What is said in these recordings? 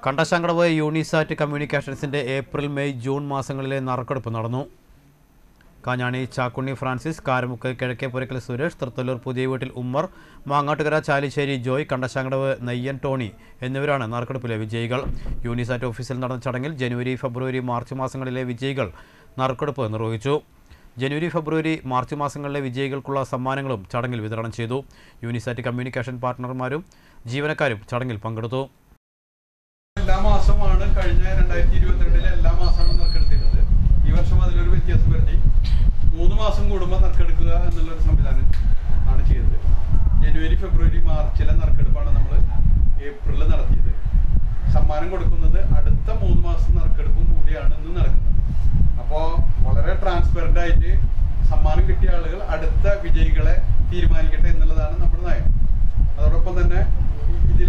Kandassankadavu Unisat കമ്മ്യൂണിക്കേഷൻസിന്റെ April May June മാസങ്ങളിലെ നറുക്കെടുപ്പ് നടന്നു കാഞ്ഞാണി ചാക്കുണ്ണി ഫ്രാൻസിസ് കാരമുക്ക് കിഴക്കേപ്പുരക്കൽ സുരേഷ് തൃത്തല്ലൂർ പുതിയ വീട്ടിൽ ഉമ്മർ മാങ്ങാട്ടുകര ചാലിശ്ശേരി ജോയ് കണ്ടശാങ്കടവ് നെയ്യൻ ടോണി എന്നിവരാണ് നറുക്കെടുപ്പിലെ വിജയികൾ യൂണിസാറ്റ് ഓഫീസിൽ നടന്ന ചടങ്ങിൽ ജനുവരി ഫെബ്രുവരി മാർച്ച് മാസങ്ങളിലെ വിജയികൾ നറുക്കെടുപ്പ് നിർവഹിച്ചു ജനുവരി ഫെബ്രുവരി മാർച്ച് മാസങ്ങളിലെ വിജയികൾക്കുള്ള സമ്മാനങ്ങളും ചടങ്ങിൽ വിതരണം ചെയ്തു യൂണിസാറ്റ് കമ്മ്യൂണിക്കേഷൻ പാർട്ട്ണർമാരും ജീവനക്കാരും ചടങ്ങിൽ പങ്കെടുത്തു എല്ലാ മാസമാണ് കഴിഞ്ഞ രണ്ടായിരത്തി ഇരുപത്തിരണ്ടിലെ എല്ലാ മാസമാണ് നറുക്കെടുത്തിരുന്നത് ഈ വർഷം അതിലൊരു വ്യത്യാസം വരുത്തി മൂന്ന് മാസം കൂടുമ്പോൾ നറുക്കെടുക്കുക എന്നുള്ളൊരു സംവിധാനം ആണ് ചെയ്തത് ജനുവരി ഫെബ്രുവരി മാർച്ചിലെ നറുക്കെടുപ്പാണ് നമ്മൾ ഏപ്രിലിൽ നടത്തിയത് സമ്മാനം കൊടുക്കുന്നത് അടുത്ത മൂന്ന് മാസം നറുക്കെടുപ്പും കൂടിയാണ് ഇന്ന് നടക്കുന്നത് അപ്പോൾ വളരെ ട്രാൻസ്പെറൻ്റ് ആയിട്ട് സമ്മാനം കിട്ടിയ ആളുകൾ അടുത്ത വിജയികളെ തീരുമാനിക്കട്ടെ എന്നുള്ളതാണ് നമ്മുടെ നയം അതോടൊപ്പം തന്നെ ഇതിൽ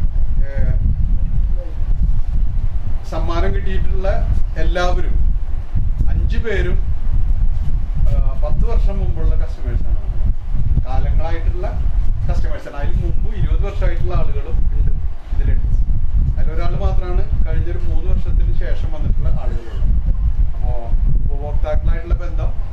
സമ്മാനം കിട്ടിയിട്ടുള്ള എല്ലാവരും അഞ്ചു പേരും ആ, പത്ത് വർഷം മുമ്പുള്ള കസ്റ്റമേഴ്സാണ് കാലങ്ങളായിട്ടുള്ള കസ്റ്റമേഴ്സാണ് അതിൽ മുമ്പ് ഇരുപത് വർഷമായിട്ടുള്ള ആളുകളും ഉണ്ട് ഇതിലുണ്ട് അതിലൊരാൾ മാത്രമാണ് കഴിഞ്ഞൊരു മൂന്ന് വർഷത്തിന് ശേഷം വന്നിട്ടുള്ള ആളുകളുള്ളത് അപ്പോൾ ഉപഭോക്താക്കളായിട്ടുള്ള ബന്ധം